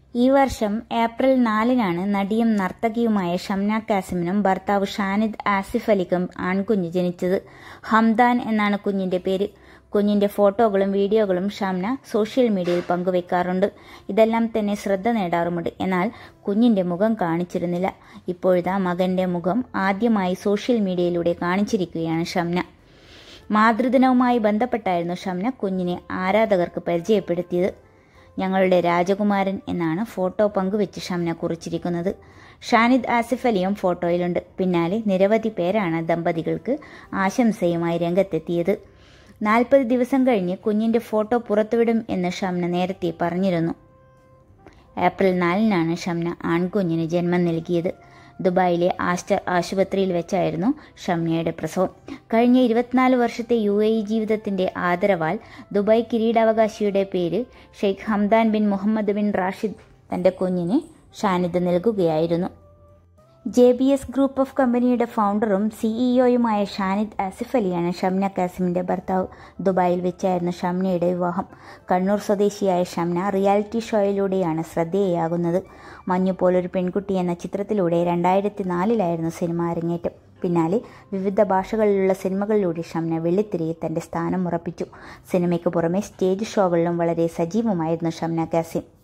ഈ വർഷം ഏപ്രിൽ നാലിനാണ് നടിയും നർത്തകിയുമായ ഷംന കാസിമിനും ഭർത്താവ് ഷാനിദ് ആസിഫ് അലിക്കും ആൺകുഞ്ഞ് ജനിച്ചത് ഹംദാൻ എന്നാണ് കുഞ്ഞിന്റെ പേര് കുഞ്ഞിന്റെ ഫോട്ടോകളും വീഡിയോകളും ഷംന സോഷ്യൽ മീഡിയയിൽ പങ്കുവെക്കാറുണ്ട് ഇതെല്ലാം തന്നെ ശ്രദ്ധ നേടാറുമുണ്ട് എന്നാൽ കുഞ്ഞിന്റെ മുഖം കാണിച്ചിരുന്നില്ല ഇപ്പോഴിതാ മകന്റെ മുഖം ആദ്യമായി സോഷ്യൽ മീഡിയയിലൂടെ കാണിച്ചിരിക്കുകയാണ് ഷംന മാതൃദിനവുമായി ബന്ധപ്പെട്ടായിരുന്നു ഷംന കുഞ്ഞിനെ ആരാധകർക്ക് പരിചയപ്പെടുത്തിയത് ഞങ്ങളുടെ രാജകുമാരൻ എന്നാണ് ഫോട്ടോ പങ്കുവെച്ച് ഷംന കുറിച്ചിരിക്കുന്നത് ഷാനിദ് ആസിഫ് അലിയും ഫോട്ടോയിലുണ്ട് പിന്നാലെ നിരവധി പേരാണ് ദമ്പതികൾക്ക് ആശംസയുമായി രംഗത്തെത്തിയത് നാൽപ്പത് ദിവസം കഴിഞ്ഞ് കുഞ്ഞിന്റെ ഫോട്ടോ പുറത്തുവിടും എന്ന് ഷംന നേരത്തെ പറഞ്ഞിരുന്നു ഏപ്രിൽ നാലിനാണ് ഷംന ആൺകുഞ്ഞിന് ജന്മം നൽകിയത് ദുബായിലെ ആസ്റ്റർ ആശുപത്രിയിൽ വെച്ചായിരുന്നു ഷംനയുടെ പ്രസവം കഴിഞ്ഞ ഇരുപത്തിനാല് വർഷത്തെ യു എ ഇ ജീവിതത്തിന്റെ ആദരവാൽ ദുബായ് കിരീടാവകാശിയുടെ പേര് Sheikh Hamdan bin Mohammed bin Rashid തന്റെ കുഞ്ഞിന് ഷാനിദ് നൽകുകയായിരുന്നു J B S group of കമ്പനിയുടെ ഫൗണ്ടറും സിഇഒയുമായ ഷാനിദ് ആസിഫ് അലിയാണ് ഷംന കാസിമിന്റെ ഭർത്താവ് ദുബായിൽ വെച്ചായിരുന്നു ഷംനയുടെ വിവാഹം കണ്ണൂർ സ്വദേശിയായ ഷംന റിയാലിറ്റി ഷോയിലൂടെയാണ് ശ്രദ്ധേയയാകുന്നത് മഞ്ഞു പോലൊരു പെൺകുട്ടി എന്ന ചിത്രത്തിലൂടെ രണ്ടായിരത്തി നാലിലായിരുന്നു സിനിമ അരങ്ങേറ്റം പിന്നാലെ വിവിധ ഭാഷകളിലുള്ള സിനിമകളിലൂടെ ഷംന വെള്ളിത്തിരയിൽ തന്റെ സ്ഥാനം ഉറപ്പിച്ചു സിനിമയ്ക്ക് പുറമെ സ്റ്റേജ് ഷോകളിലും വളരെ സജീവമായിരുന്നു ഷംന കാസിം